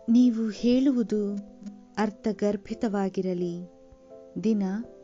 ನೀವು ಹೇಳುವುದು ಅರ್ಥಗರ್ಭಿತವಾಗಿರಲಿ ದಿನ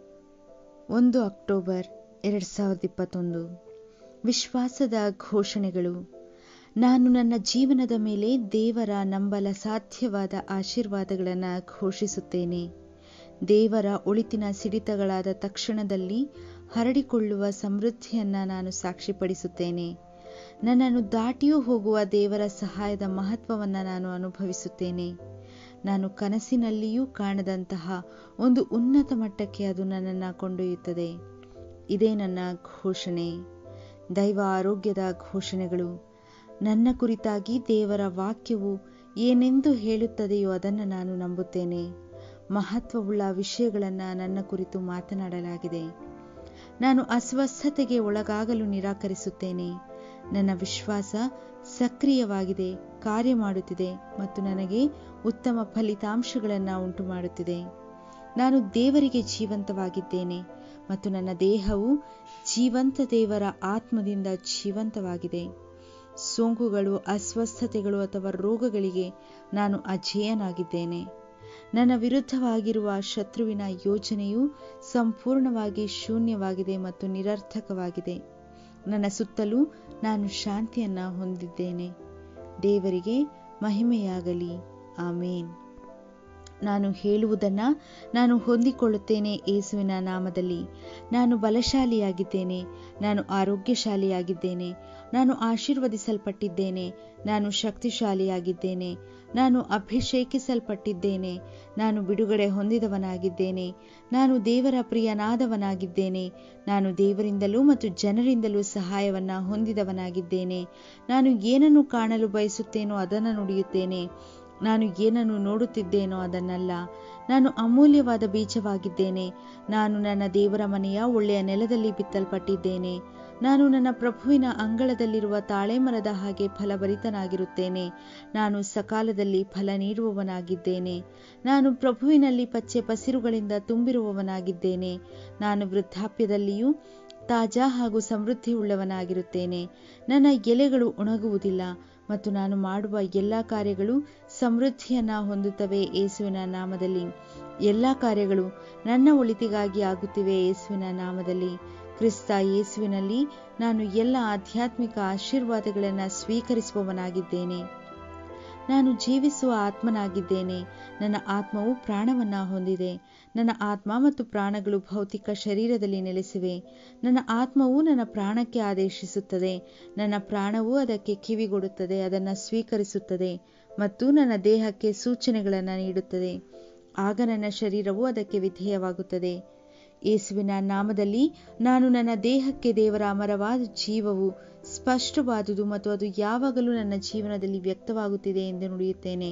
ಒಂದು ಅಕ್ಟೋಬರ್ ಎರಡು ಸಾವಿರದ ಇಪ್ಪತ್ತೊಂದು ವಿಶ್ವಾಸದ ಘೋಷಣೆಗಳು ನಾನು ನನ್ನ ಜೀವನದ ಮೇಲೆ ದೇವರ ನಂಬಲ ಸಾಧ್ಯವಾದ ಆಶೀರ್ವಾದಗಳನ್ನು ಘೋಷಿಸುತ್ತೇನೆ ದೇವರ ಒಳಿತಿನ ಸಿಡಿತಗಳಾದ ತಕ್ಷಣದಲ್ಲಿ ಹರಡಿಕೊಳ್ಳುವ ಸಮೃದ್ಧಿಯನ್ನು ನಾನು ಸಾಕ್ಷಿಪಡಿಸುತ್ತೇನೆ ನನ್ನನ್ನು ದಾಟಿಯೂ ಹೋಗುವ ದೇವರ ಸಹಾಯದ ಮಹತ್ವವನ್ನು ನಾನು ಅನುಭವಿಸುತ್ತೇನೆ ನಾನು ಕನಸಿನಲ್ಲಿಯೂ ಕಾಣದಂತಹ ಒಂದು ಉನ್ನತ ಮಟ್ಟಕ್ಕೆ ಅದು ನನ್ನನ್ನು ಕೊಂಡೊಯ್ಯುತ್ತದೆ ಇದೇ ನನ್ನ ಘೋಷಣೆ ದೈವ ಆರೋಗ್ಯದ ಘೋಷಣೆಗಳು ನನ್ನ ಕುರಿತಾಗಿ ದೇವರ ವಾಕ್ಯವು ಏನೆಂದು ಹೇಳುತ್ತದೆಯೋ ಅದನ್ನು ನಾನು ನಂಬುತ್ತೇನೆ ಮಹತ್ವವುಳ್ಳ ವಿಷಯಗಳನ್ನು ನನ್ನ ಕುರಿತು ಮಾತನಾಡಲಾಗಿದೆ ನಾನು ಅಸ್ವಸ್ಥತೆಗೆ ಒಳಗಾಗಲು ನಿರಾಕರಿಸುತ್ತೇನೆ ನನ್ನ ವಿಶ್ವಾಸ ಸಕ್ರಿಯವಾಗಿದೆ ಕಾರ್ಯ ಮಾಡುತ್ತಿದೆ ಮತ್ತು ನನಗೆ ಉತ್ತಮ ಫಲಿತಾಂಶಗಳನ್ನು ಉಂಟು ಮಾಡುತ್ತಿದೆ ನಾನು ದೇವರಿಗೆ ಜೀವಂತವಾಗಿದ್ದೇನೆ ಮತ್ತು ನನ್ನ ದೇಹವು ಜೀವಂತ ದೇವರ ಆತ್ಮದಿಂದ ಜೀವಂತವಾಗಿದೆ ಸೋಂಕುಗಳು ಅಸ್ವಸ್ಥತೆಗಳು ಅಥವಾ ರೋಗಗಳಿಗೆ ನಾನು ಅಜೇಯನಾಗಿದ್ದೇನೆ ನನ್ನ ವಿರುದ್ಧವಾಗಿರುವ ಶತ್ರುವಿನ ಯೋಜನೆಯು ಸಂಪೂರ್ಣವಾಗಿ ಶೂನ್ಯವಾಗಿದೆ ಮತ್ತು ನಿರರ್ಥಕವಾಗಿದೆ ನನ್ನ ಸುತ್ತಲೂ ನಾನು ಶಾಂತಿಯನ್ನ ಹೊಂದಿದ್ದೇನೆ ದೇವರಿಗೆ ಮಹಿಮೆಯಾಗಲಿ ಆಮೇನ್ ನಾನು ಹೇಳುವುದನ್ನ ನಾನು ಹೊಂದಿಕೊಳ್ಳುತ್ತೇನೆ ಯೇಸುವಿನ ನಾಮದಲ್ಲಿ ನಾನು ಬಲಶಾಲಿಯಾಗಿದ್ದೇನೆ ನಾನು ಆರೋಗ್ಯಶಾಲಿಯಾಗಿದ್ದೇನೆ ನಾನು ಆಶೀರ್ವದಿಸಲ್ಪಟ್ಟಿದ್ದೇನೆ ನಾನು ಶಕ್ತಿಶಾಲಿಯಾಗಿದ್ದೇನೆ ನಾನು ಅಭಿಷೇಕಿಸಲ್ಪಟ್ಟಿದ್ದೇನೆ ನಾನು ಬಿಡುಗಡೆ ಹೊಂದಿದವನಾಗಿದ್ದೇನೆ ನಾನು ದೇವರ ಪ್ರಿಯನಾದವನಾಗಿದ್ದೇನೆ ನಾನು ದೇವರಿಂದಲೂ ಮತ್ತು ಜನರಿಂದಲೂ ಸಹಾಯವನ್ನ ಹೊಂದಿದವನಾಗಿದ್ದೇನೆ ನಾನು ಏನನ್ನು ಕಾಣಲು ಬಯಸುತ್ತೇನೋ ಅದನ್ನು ನುಡಿಯುತ್ತೇನೆ ನಾನು ಏನನ್ನು ನೋಡುತ್ತಿದ್ದೇನೋ ಅದನ್ನಲ್ಲ ನಾನು ಅಮೂಲ್ಯವಾದ ಬೀಜವಾಗಿದ್ದೇನೆ ನಾನು ನನ್ನ ದೇವರ ಮನೆಯ ಒಳ್ಳೆಯ ನೆಲದಲ್ಲಿ ಬಿತ್ತಲ್ಪಟ್ಟಿದ್ದೇನೆ ನಾನು ನನ್ನ ಪ್ರಭುವಿನ ಅಂಗಳದಲ್ಲಿರುವ ತಾಳೆಮರದ ಹಾಗೆ ಫಲಭರಿತನಾಗಿರುತ್ತೇನೆ ನಾನು ಸಕಾಲದಲ್ಲಿ ಫಲ ನೀಡುವವನಾಗಿದ್ದೇನೆ ನಾನು ಪ್ರಭುವಿನಲ್ಲಿ ಪಚ್ಚೆ ಪಸಿರುಗಳಿಂದ ತುಂಬಿರುವವನಾಗಿದ್ದೇನೆ ನಾನು ವೃದ್ಧಾಪ್ಯದಲ್ಲಿಯೂ ತಾಜಾ ಹಾಗೂ ಸಮೃದ್ಧಿ ಉಳ್ಳವನಾಗಿರುತ್ತೇನೆ ನನ್ನ ಎಲೆಗಳು ಒಣಗುವುದಿಲ್ಲ ಮತ್ತು ನಾನು ಮಾಡುವ ಎಲ್ಲ ಕಾರ್ಯಗಳು ಸಮೃದ್ಧಿಯನ್ನ ಹೊಂದುತ್ತವೆ ಯೇಸುವಿನ ನಾಮದಲ್ಲಿ ಎಲ್ಲ ಕಾರ್ಯಗಳು ನನ್ನ ಒಳಿತಿಗಾಗಿ ಆಗುತ್ತಿವೆ ಯೇಸುವಿನ ನಾಮದಲ್ಲಿ ಕ್ರಿಸ್ತ ಯೇಸುವಿನಲ್ಲಿ ನಾನು ಎಲ್ಲ ಆಧ್ಯಾತ್ಮಿಕ ಆಶೀರ್ವಾದಗಳನ್ನು ಸ್ವೀಕರಿಸುವವನಾಗಿದ್ದೇನೆ ನಾನು ಜೀವಿಸುವ ಆತ್ಮನಾಗಿದ್ದೇನೆ ನನ್ನ ಆತ್ಮವು ಪ್ರಾಣವನ್ನ ಹೊಂದಿದೆ ನನ್ನ ಆತ್ಮ ಮತ್ತು ಪ್ರಾಣಗಳು ಭೌತಿಕ ಶರೀರದಲ್ಲಿ ನೆಲೆಸಿವೆ ನನ್ನ ಆತ್ಮವು ನನ್ನ ಪ್ರಾಣಕ್ಕೆ ಆದೇಶಿಸುತ್ತದೆ ನನ್ನ ಪ್ರಾಣವು ಅದಕ್ಕೆ ಕಿವಿಗೊಡುತ್ತದೆ ಅದನ್ನು ಸ್ವೀಕರಿಸುತ್ತದೆ ಮತ್ತು ನನ್ನ ದೇಹಕ್ಕೆ ಸೂಚನೆಗಳನ್ನು ನೀಡುತ್ತದೆ ಆಗ ನನ್ನ ಶರೀರವು ಅದಕ್ಕೆ ವಿಧೇಯವಾಗುತ್ತದೆ ಯೇಸುವಿನ ನಾಮದಲ್ಲಿ ನಾನು ನನ್ನ ದೇಹಕ್ಕೆ ದೇವರ ಅಮರವಾದ ಜೀವವು ಸ್ಪಷ್ಟವಾದುದು ಮತ್ತು ಅದು ಯಾವಾಗಲೂ ನನ್ನ ಜೀವನದಲ್ಲಿ ವ್ಯಕ್ತವಾಗುತ್ತಿದೆ ಎಂದು ನುಡಿಯುತ್ತೇನೆ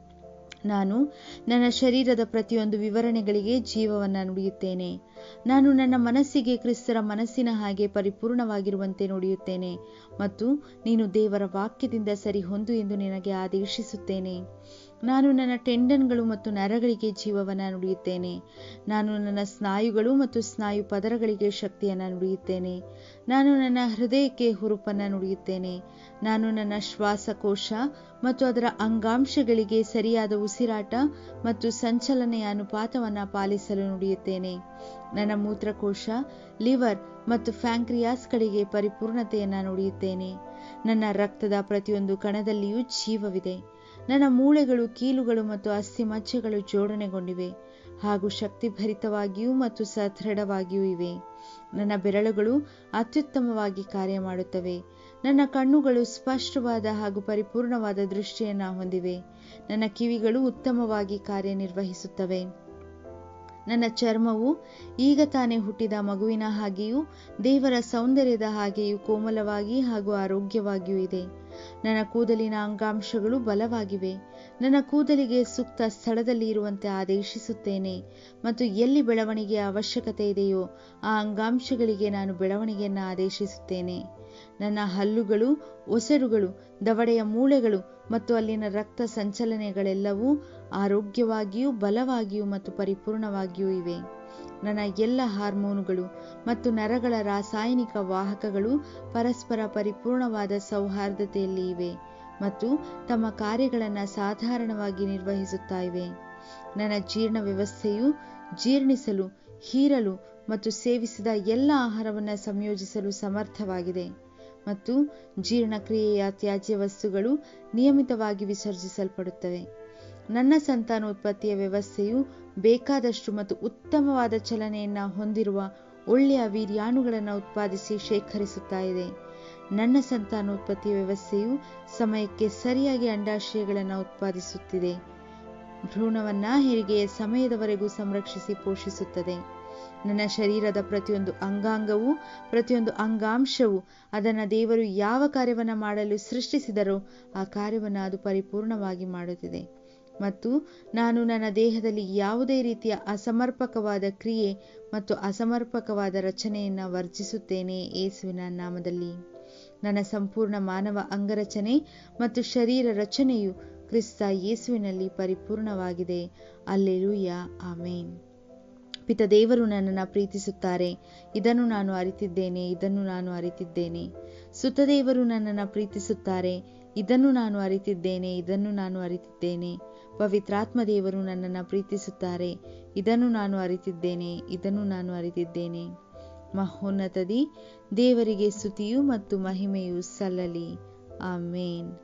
ನಾನು ನನ್ನ ಶರೀರದ ಪ್ರತಿಯೊಂದು ವಿವರಣೆಗಳಿಗೆ ಜೀವವನ್ನು ನುಡಿಯುತ್ತೇನೆ ನಾನು ನನ್ನ ಮನಸ್ಸಿಗೆ ಕ್ರಿಸ್ತರ ಮನಸ್ಸಿನ ಹಾಗೆ ಪರಿಪೂರ್ಣವಾಗಿರುವಂತೆ ನುಡಿಯುತ್ತೇನೆ ಮತ್ತು ನೀನು ದೇವರ ವಾಕ್ಯದಿಂದ ಸರಿ ಹೊಂದು ಎಂದು ನಿನಗೆ ಆದೇಶಿಸುತ್ತೇನೆ ನಾನು ನನ್ನ ಟೆಂಡನ್ಗಳು ಮತ್ತು ನರಗಳಿಗೆ ಜೀವವನ್ನು ನುಡಿಯುತ್ತೇನೆ ನಾನು ನನ್ನ ಸ್ನಾಯುಗಳು ಮತ್ತು ಸ್ನಾಯು ಪದರಗಳಿಗೆ ಶಕ್ತಿಯನ್ನು ನುಡಿಯುತ್ತೇನೆ ನಾನು ನನ್ನ ಹೃದಯಕ್ಕೆ ಹುರುಪನ್ನು ನುಡಿಯುತ್ತೇನೆ ನಾನು ನನ್ನ ಶ್ವಾಸಕೋಶ ಮತ್ತು ಅದರ ಅಂಗಾಂಶಗಳಿಗೆ ಸರಿಯಾದ ಉಸಿರಾಟ ಮತ್ತು ಸಂಚಲನೆಯ ಅನುಪಾತವನ್ನು ಪಾಲಿಸಲು ನುಡಿಯುತ್ತೇನೆ ನನ್ನ ಮೂತ್ರಕೋಶ ಲಿವರ್ ಮತ್ತು ಫ್ಯಾಂಕ್ರಿಯಾಸ್ಗಳಿಗೆ ಪರಿಪೂರ್ಣತೆಯನ್ನು ನುಡಿಯುತ್ತೇನೆ ನನ್ನ ರಕ್ತದ ಪ್ರತಿಯೊಂದು ಕಣದಲ್ಲಿಯೂ ಜೀವವಿದೆ ನನ್ನ ಮೂಳೆಗಳು ಕೀಲುಗಳು ಮತ್ತು ಅಸ್ಥಿಮಜ್ಜೆಗಳು ಜೋಡಣೆಗೊಂಡಿವೆ ಹಾಗೂ ಶಕ್ತಿಭರಿತವಾಗಿಯೂ ಮತ್ತು ಸದೃಢವಾಗಿಯೂ ಇವೆ ನನ್ನ ಬೆರಳುಗಳು ಅತ್ಯುತ್ತಮವಾಗಿ ಕಾರ್ಯ ಮಾಡುತ್ತವೆ ನನ್ನ ಕಣ್ಣುಗಳು ಸ್ಪಷ್ಟವಾದ ಹಾಗೂ ಪರಿಪೂರ್ಣವಾದ ದೃಷ್ಟಿಯನ್ನು ಹೊಂದಿವೆ ನನ್ನ ಕಿವಿಗಳು ಉತ್ತಮವಾಗಿ ಕಾರ್ಯನಿರ್ವಹಿಸುತ್ತವೆ ನನ್ನ ಚರ್ಮವು ಈಗ ತಾನೇ ಹುಟ್ಟಿದ ಮಗುವಿನ ಹಾಗೆಯೂ ದೇವರ ಸೌಂದರ್ಯದ ಹಾಗೆಯೂ ಕೋಮಲವಾಗಿ ಹಾಗೂ ಆರೋಗ್ಯವಾಗಿಯೂ ಇದೆ ನನ್ನ ಕೂದಲಿನ ಅಂಗಾಂಶಗಳು ಬಲವಾಗಿವೆ ನನ್ನ ಕೂದಲಿಗೆ ಸೂಕ್ತ ಸ್ಥಳದಲ್ಲಿ ಇರುವಂತೆ ಆದೇಶಿಸುತ್ತೇನೆ ಮತ್ತು ಎಲ್ಲಿ ಬೆಳವಣಿಗೆಯ ಅವಶ್ಯಕತೆ ಇದೆಯೋ ಆ ಅಂಗಾಂಶಗಳಿಗೆ ನಾನು ಬೆಳವಣಿಗೆಯನ್ನು ಆದೇಶಿಸುತ್ತೇನೆ ನನ್ನ ಹಲ್ಲುಗಳು ಒಸಡುಗಳು ದವಡೆಯ ಮೂಳೆಗಳು ಮತ್ತು ಅಲ್ಲಿನ ರಕ್ತ ಸಂಚಲನೆಗಳೆಲ್ಲವೂ ಆರೋಗ್ಯವಾಗಿಯೂ ಬಲವಾಗಿಯೂ ಮತ್ತು ಪರಿಪೂರ್ಣವಾಗಿಯೂ ಇವೆ ನನ್ನ ಎಲ್ಲ ಹಾರ್ಮೋನುಗಳು ಮತ್ತು ನರಗಳ ರಾಸಾಯನಿಕ ವಾಹಕಗಳು ಪರಸ್ಪರ ಪರಿಪೂರ್ಣವಾದ ಸೌಹಾರ್ದತೆಯಲ್ಲಿ ಇವೆ ಮತ್ತು ತಮ್ಮ ಕಾರ್ಯಗಳನ್ನು ಸಾಧಾರಣವಾಗಿ ನಿರ್ವಹಿಸುತ್ತಾ ಇವೆ ನನ್ನ ಜೀರ್ಣ ವ್ಯವಸ್ಥೆಯು ಜೀರ್ಣಿಸಲು ಹೀರಲು ಮತ್ತು ಸೇವಿಸಿದ ಎಲ್ಲ ಆಹಾರವನ್ನು ಸಂಯೋಜಿಸಲು ಸಮರ್ಥವಾಗಿದೆ ಮತ್ತು ಜೀರ್ಣಕ್ರಿಯೆಯ ತ್ಯಾಜ್ಯ ವಸ್ತುಗಳು ನಿಯಮಿತವಾಗಿ ವಿಸರ್ಜಿಸಲ್ಪಡುತ್ತವೆ ನನ್ನ ಸಂತಾನೋತ್ಪತ್ತಿಯ ವ್ಯವಸ್ಥೆಯು ಬೇಕಾದಷ್ಟು ಮತ್ತು ಉತ್ತಮವಾದ ಚಲನೆಯನ್ನು ಹೊಂದಿರುವ ಒಳ್ಳೆಯ ವೀರ್ಯಾಣುಗಳನ್ನು ಉತ್ಪಾದಿಸಿ ಶೇಖರಿಸುತ್ತಾ ಇದೆ ನನ್ನ ಸಂತಾನೋತ್ಪತ್ತಿ ವ್ಯವಸ್ಥೆಯು ಸಮಯಕ್ಕೆ ಸರಿಯಾಗಿ ಅಂಡಾಶಯಗಳನ್ನು ಉತ್ಪಾದಿಸುತ್ತಿದೆ ಭ್ರೂಣವನ್ನ ಹೆರಿಗೆಯ ಸಮಯದವರೆಗೂ ಸಂರಕ್ಷಿಸಿ ಪೋಷಿಸುತ್ತದೆ ನನ್ನ ಶರೀರದ ಪ್ರತಿಯೊಂದು ಅಂಗಾಂಗವೂ ಪ್ರತಿಯೊಂದು ಅಂಗಾಂಶವೂ ಅದನ್ನು ದೇವರು ಯಾವ ಕಾರ್ಯವನ್ನು ಮಾಡಲು ಸೃಷ್ಟಿಸಿದರೋ ಆ ಕಾರ್ಯವನ್ನು ಅದು ಪರಿಪೂರ್ಣವಾಗಿ ಮಾಡುತ್ತಿದೆ ಮತ್ತು ನಾನು ನನ್ನ ದೇಹದಲ್ಲಿ ಯಾವುದೇ ರೀತಿಯ ಅಸಮರ್ಪಕವಾದ ಕ್ರಿಯೆ ಮತ್ತು ಅಸಮರ್ಪಕವಾದ ರಚನೆಯನ್ನು ವರ್ಜಿಸುತ್ತೇನೆ ಯೇಸುವಿನ ನಾಮದಲ್ಲಿ ನನ್ನ ಸಂಪೂರ್ಣ ಮಾನವ ಅಂಗರಚನೆ ಮತ್ತು ಶರೀರ ರಚನೆಯು ಕ್ರಿಸ್ತ ಯೇಸುವಿನಲ್ಲಿ ಪರಿಪೂರ್ಣವಾಗಿದೆ ಅಲ್ಲೆಲೂಯ ಆಮೇನ್ ಪಿತ ದೇವರು ನನ್ನನ್ನು ಪ್ರೀತಿಸುತ್ತಾರೆ ಇದನ್ನು ನಾನು ಅರಿತಿದ್ದೇನೆ ಇದನ್ನು ನಾನು ಅರಿತಿದ್ದೇನೆ ಸುತದೇವರು ನನ್ನನ್ನು ಪ್ರೀತಿಸುತ್ತಾರೆ ಇದನ್ನು ನಾನು ಅರಿತಿದ್ದೇನೆ ಇದನ್ನು ನಾನು ಅರಿತಿದ್ದೇನೆ ಪವಿತ್ರಾತ್ಮ ದೇವರು ನನ್ನನ್ನು ಪ್ರೀತಿಸುತ್ತಾರೆ ಇದನ್ನು ನಾನು ಅರಿತಿದ್ದೇನೆ ಇದನ್ನು ನಾನು ಅರಿತಿದ್ದೇನೆ ಮಹೋನ್ನತದಿ ದೇವರಿಗೆ ಸ್ತುತಿಯು ಮತ್ತು ಮಹಿಮೆಯು ಸಲ್ಲಲಿ ಆಮೇನ್